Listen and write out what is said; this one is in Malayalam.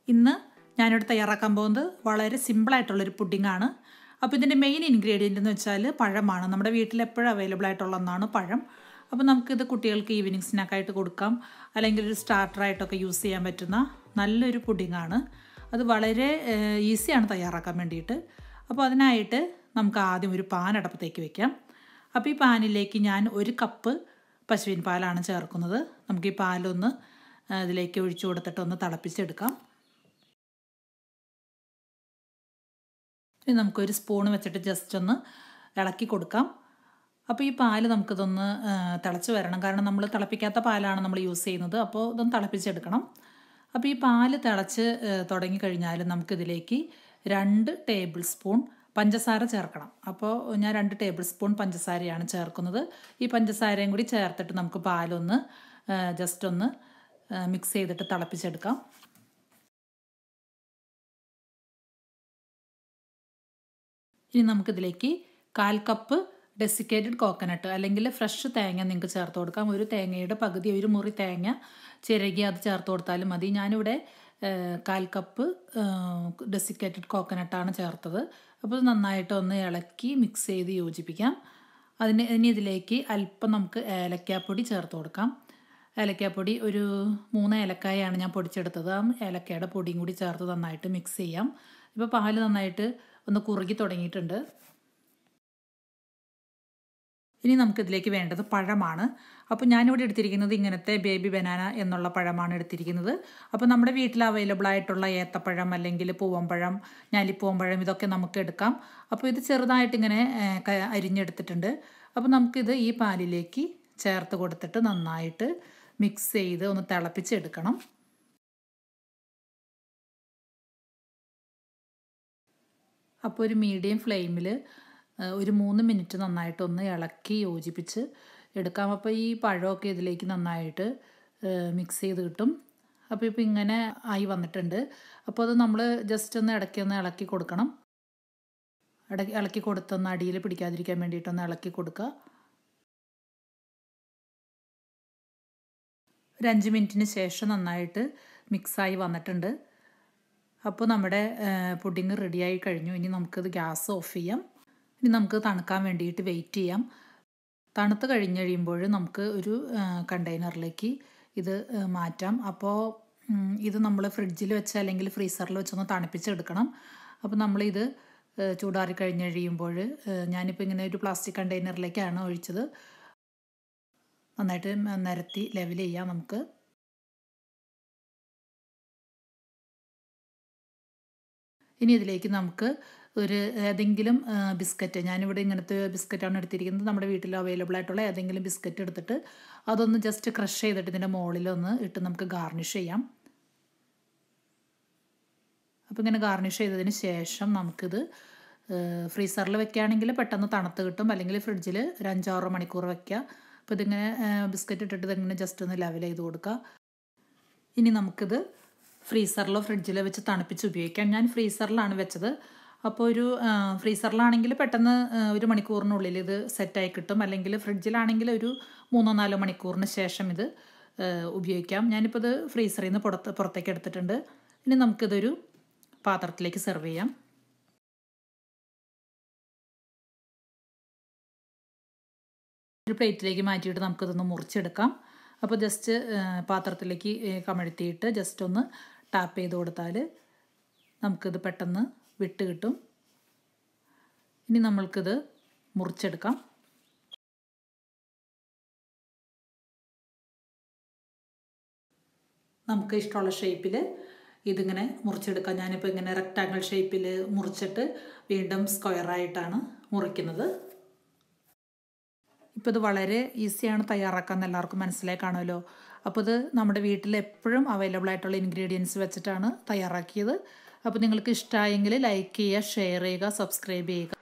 ഇന്ന് ഞാനിവിടെ തയ്യാറാക്കാൻ പോകുന്നത് വളരെ സിമ്പിളായിട്ടുള്ളൊരു പുഡിങ്ങാണ് അപ്പോൾ ഇതിൻ്റെ മെയിൻ ഇൻഗ്രീഡിയൻ്റ് എന്ന് വെച്ചാൽ പഴമാണ് നമ്മുടെ വീട്ടിൽ എപ്പോഴും അവൈലബിൾ ആയിട്ടുള്ള ഒന്നാണ് പഴം അപ്പോൾ നമുക്കിത് കുട്ടികൾക്ക് ഈവനിങ് സ്നാക്കായിട്ട് കൊടുക്കാം അല്ലെങ്കിൽ ഒരു സ്റ്റാർട്ടറായിട്ടൊക്കെ യൂസ് ചെയ്യാൻ പറ്റുന്ന നല്ലൊരു പുഡിങ്ങാണ് അത് വളരെ ഈസിയാണ് തയ്യാറാക്കാൻ വേണ്ടിയിട്ട് അപ്പോൾ അതിനായിട്ട് നമുക്ക് ആദ്യം ഒരു പാൻ അടപ്പത്തേക്ക് വെക്കാം അപ്പോൾ ഈ പാനിലേക്ക് ഞാൻ ഒരു കപ്പ് പശുവിൻ പാലാണ് ചേർക്കുന്നത് നമുക്ക് ഈ പാലൊന്ന് ഇതിലേക്ക് ഒഴിച്ചു കൊടുത്തിട്ട് ഒന്ന് തിളപ്പിച്ചെടുക്കാം ഇനി നമുക്കൊരു സ്പൂൺ വെച്ചിട്ട് ജസ്റ്റ് ഒന്ന് ഇളക്കി കൊടുക്കാം അപ്പോൾ ഈ പാല് നമുക്കിതൊന്ന് തിളച്ച് വരണം കാരണം നമ്മൾ തിളപ്പിക്കാത്ത പാലാണ് നമ്മൾ യൂസ് ചെയ്യുന്നത് അപ്പോൾ ഇതൊന്ന് തിളപ്പിച്ചെടുക്കണം അപ്പോൾ ഈ പാല് തിളച്ച് തുടങ്ങിക്കഴിഞ്ഞാൽ നമുക്കിതിലേക്ക് രണ്ട് ടേബിൾ സ്പൂൺ പഞ്ചസാര ചേർക്കണം അപ്പോൾ ഞാൻ രണ്ട് ടേബിൾ സ്പൂൺ പഞ്ചസാരയാണ് ചേർക്കുന്നത് ഈ പഞ്ചസാരയും കൂടി ചേർത്തിട്ട് നമുക്ക് പാലൊന്ന് ജസ്റ്റ് ഒന്ന് മിക്സ് ചെയ്തിട്ട് തിളപ്പിച്ചെടുക്കാം ഇനി നമുക്കിതിലേക്ക് കാൽ കപ്പ് ഡെസിക്കേറ്റഡ് കോക്കനട്ട് അല്ലെങ്കിൽ ഫ്രഷ് തേങ്ങ നിങ്ങൾക്ക് ചേർത്ത് കൊടുക്കാം ഒരു തേങ്ങയുടെ പകുതി ഒരു മുറി തേങ്ങ ചിരകി അത് ചേർത്ത് കൊടുത്താലും മതി ഞാനിവിടെ കാൽ കപ്പ് ഡെസിക്കേറ്റഡ് കോക്കനട്ടാണ് ചേർത്തത് അപ്പോൾ നന്നായിട്ട് ഒന്ന് ഇളക്കി മിക്സ് ചെയ്ത് യോജിപ്പിക്കാം അതിന് ഇനി ഇതിലേക്ക് അല്പം നമുക്ക് ഏലക്കാപ്പൊടി ചേർത്ത് കൊടുക്കാം ഏലക്കാപ്പൊടി ഒരു മൂന്ന് ഏലക്കായാണ് ഞാൻ പൊടിച്ചെടുത്തത് ആ ഏലക്കയുടെ പൊടിയും കൂടി ചേർത്ത് നന്നായിട്ട് മിക്സ് ചെയ്യാം ഇപ്പോൾ പാല് നന്നായിട്ട് ഒന്ന് കുറുകി തുടങ്ങിയിട്ടുണ്ട് ഇനി നമുക്കിതിലേക്ക് വേണ്ടത് പഴമാണ് അപ്പോൾ ഞാനിവിടെ എടുത്തിരിക്കുന്നത് ഇങ്ങനത്തെ ബേബി ബനാന എന്നുള്ള പഴമാണ് എടുത്തിരിക്കുന്നത് അപ്പോൾ നമ്മുടെ വീട്ടിൽ അവൈലബിൾ ആയിട്ടുള്ള ഏത്തപ്പഴം അല്ലെങ്കിൽ പൂവമ്പഴം ഞാലിപ്പൂവമ്പഴം ഇതൊക്കെ നമുക്ക് എടുക്കാം അപ്പോൾ ഇത് ചെറുതായിട്ട് ഇങ്ങനെ അരിഞ്ഞെടുത്തിട്ടുണ്ട് അപ്പോൾ നമുക്കിത് ഈ പാലിലേക്ക് ചേർത്ത് കൊടുത്തിട്ട് നന്നായിട്ട് മിക്സ് ചെയ്ത് ഒന്ന് തിളപ്പിച്ചെടുക്കണം അപ്പോൾ ഒരു മീഡിയം ഫ്ലെയിമിൽ ഒരു മൂന്ന് മിനിറ്റ് നന്നായിട്ടൊന്ന് ഇളക്കി യോജിപ്പിച്ച് എടുക്കാം അപ്പോൾ ഈ പഴമൊക്കെ ഇതിലേക്ക് നന്നായിട്ട് മിക്സ് ചെയ്ത് കിട്ടും അപ്പോൾ ഇപ്പോൾ ഇങ്ങനെ ആയി വന്നിട്ടുണ്ട് അപ്പോൾ അത് നമ്മൾ ജസ്റ്റ് ഒന്ന് ഇടയ്ക്ക് ഒന്ന് ഇളക്കി കൊടുക്കണം ഇടയ്ക്ക് ഇളക്കി കൊടുത്തൊന്ന് അടിയിൽ പിടിക്കാതിരിക്കാൻ വേണ്ടിയിട്ടൊന്ന് ഇളക്കി കൊടുക്കുക ഒരു അഞ്ച് മിനിറ്റിന് ശേഷം നന്നായിട്ട് മിക്സായി വന്നിട്ടുണ്ട് അപ്പോൾ നമ്മുടെ പുഡിങ് റെഡിയായി കഴിഞ്ഞു ഇനി നമുക്കിത് ഗ്യാസ് ഓഫ് ചെയ്യാം ഇനി നമുക്ക് തണുക്കാൻ വേണ്ടിയിട്ട് വെയിറ്റ് ചെയ്യാം തണുത്ത് കഴിഞ്ഞ് കഴിയുമ്പോൾ നമുക്ക് ഒരു കണ്ടെയ്നറിലേക്ക് ഇത് മാറ്റാം അപ്പോൾ ഇത് നമ്മൾ ഫ്രിഡ്ജിൽ വെച്ച് അല്ലെങ്കിൽ ഫ്രീസറിൽ വെച്ചൊന്ന് തണുപ്പിച്ചെടുക്കണം അപ്പോൾ നമ്മളിത് ചൂടാറി കഴിഞ്ഞ് കഴിയുമ്പോൾ ഞാനിപ്പോൾ ഇങ്ങനെ ഒരു പ്ലാസ്റ്റിക് കണ്ടെയ്നറിലേക്കാണ് ഒഴിച്ചത് നന്നായിട്ട് നിരത്തി ലെവൽ ചെയ്യാം നമുക്ക് ഇനി ഇതിലേക്ക് നമുക്ക് ഒരു ഏതെങ്കിലും ബിസ്ക്കറ്റ് ഞാനിവിടെ ഇങ്ങനത്തെ ബിസ്ക്കറ്റാണ് എടുത്തിരിക്കുന്നത് നമ്മുടെ വീട്ടിൽ അവൈലബിൾ ആയിട്ടുള്ള ഏതെങ്കിലും ബിസ്ക്കറ്റ് എടുത്തിട്ട് അതൊന്ന് ജസ്റ്റ് ക്രഷ് ചെയ്തിട്ട് ഇതിൻ്റെ മുകളിലൊന്ന് ഇട്ട് നമുക്ക് ഗാർണിഷ് ചെയ്യാം അപ്പോൾ ഇങ്ങനെ ഗാർണിഷ് ചെയ്തതിന് ശേഷം നമുക്കിത് ഫ്രീസറിൽ വെക്കുകയാണെങ്കിൽ പെട്ടെന്ന് തണുത്ത് കിട്ടും അല്ലെങ്കിൽ ഫ്രിഡ്ജിൽ ഒരു അഞ്ചാറ് മണിക്കൂർ വെക്കുക അപ്പോൾ ഇതിങ്ങനെ ബിസ്ക്കറ്റ് ഇട്ടിട്ട് ഇതിങ്ങനെ ജസ്റ്റ് ഒന്ന് ലെവൽ ചെയ്ത് കൊടുക്കുക ഇനി നമുക്കിത് ഫ്രീസറിലോ ഫ്രിഡ്ജിലോ വെച്ച് തണുപ്പിച്ച് ഉപയോഗിക്കാം ഞാൻ ഫ്രീസറിലാണ് വെച്ചത് അപ്പോൾ ഒരു ഫ്രീസറിലാണെങ്കിൽ പെട്ടെന്ന് ഒരു മണിക്കൂറിനുള്ളിൽ ഇത് സെറ്റായി കിട്ടും അല്ലെങ്കിൽ ഫ്രിഡ്ജിലാണെങ്കിൽ ഒരു മൂന്നോ നാലോ മണിക്കൂറിന് ശേഷം ഇത് ഉപയോഗിക്കാം ഞാനിപ്പോൾ ഇത് ഫ്രീസറിൽ നിന്ന് പുറത്ത് പുറത്തേക്ക് എടുത്തിട്ടുണ്ട് ഇനി നമുക്കിതൊരു പാത്രത്തിലേക്ക് സെർവ് ചെയ്യാം ഒരു പ്ലേറ്റിലേക്ക് മാറ്റിയിട്ട് നമുക്കിതൊന്ന് മുറിച്ചെടുക്കാം അപ്പോൾ ജസ്റ്റ് പാത്രത്തിലേക്ക് കമഴ്ത്തിയിട്ട് ജസ്റ്റ് ഒന്ന് ടാപ്പ് ചെയ്ത് കൊടുത്താൽ നമുക്കിത് പെട്ടെന്ന് വിട്ട് കിട്ടും ഇനി നമ്മൾക്കിത് മുറിച്ചെടുക്കാം നമുക്ക് ഇഷ്ടമുള്ള ഷേപ്പിൽ ഇതിങ്ങനെ മുറിച്ചെടുക്കാം ഞാനിപ്പോൾ ഇങ്ങനെ റെക്റ്റാങ്കിൾ ഷേപ്പിൽ മുറിച്ചിട്ട് വീണ്ടും സ്ക്വയറായിട്ടാണ് മുറിക്കുന്നത് ഇപ്പോൾ ഇത് വളരെ ഈസിയാണ് തയ്യാറാക്കാൻ എല്ലാവർക്കും മനസ്സിലായി കാണുമല്ലോ അപ്പോൾ ഇത് നമ്മുടെ വീട്ടിൽ എപ്പോഴും അവൈലബിൾ ആയിട്ടുള്ള ഇൻഗ്രീഡിയൻസ് വെച്ചിട്ടാണ് തയ്യാറാക്കിയത് അപ്പോൾ നിങ്ങൾക്ക് ഇഷ്ടമായെങ്കിൽ ലൈക്ക് ചെയ്യുക ഷെയർ ചെയ്യുക സബ്സ്ക്രൈബ് ചെയ്യുക